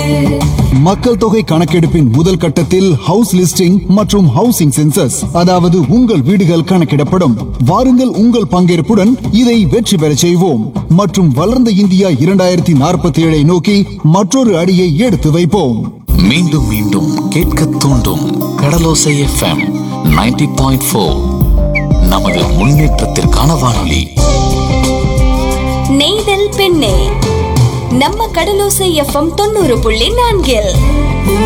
மக்கள் தொகை கணக்கெடுப்பின் முதல் கட்டத்தில் ஹவுஸ் லிஸ்டிங் மற்றும் ஹவுசிங் சென்சஸ் அதாவது உங்கள் வீடுகள் கணக்கிடப்படும் வாருங்கள் உங்கள் பங்கேற்புடன் இதை வெற்றி பெறச் செய்வோம் மற்றும் வளர்ந்த இந்தியா இரண்டாயிரத்தி நாற்பத்தி ஏழை நோக்கி மற்றொரு அடியை எடுத்து வைப்போம் மீண்டும் மீண்டும் கேட்க தூண்டும் கடலோசை எஃப்எம் 90.4 பாயிண்ட் ஃபோர் நமது முன்னேற்றத்திற்கான வானொலி நெய்தல் பெண்ணே நம்ம கடலோசை எஃப்எம் தொண்ணூறு புள்ளி நான்கில்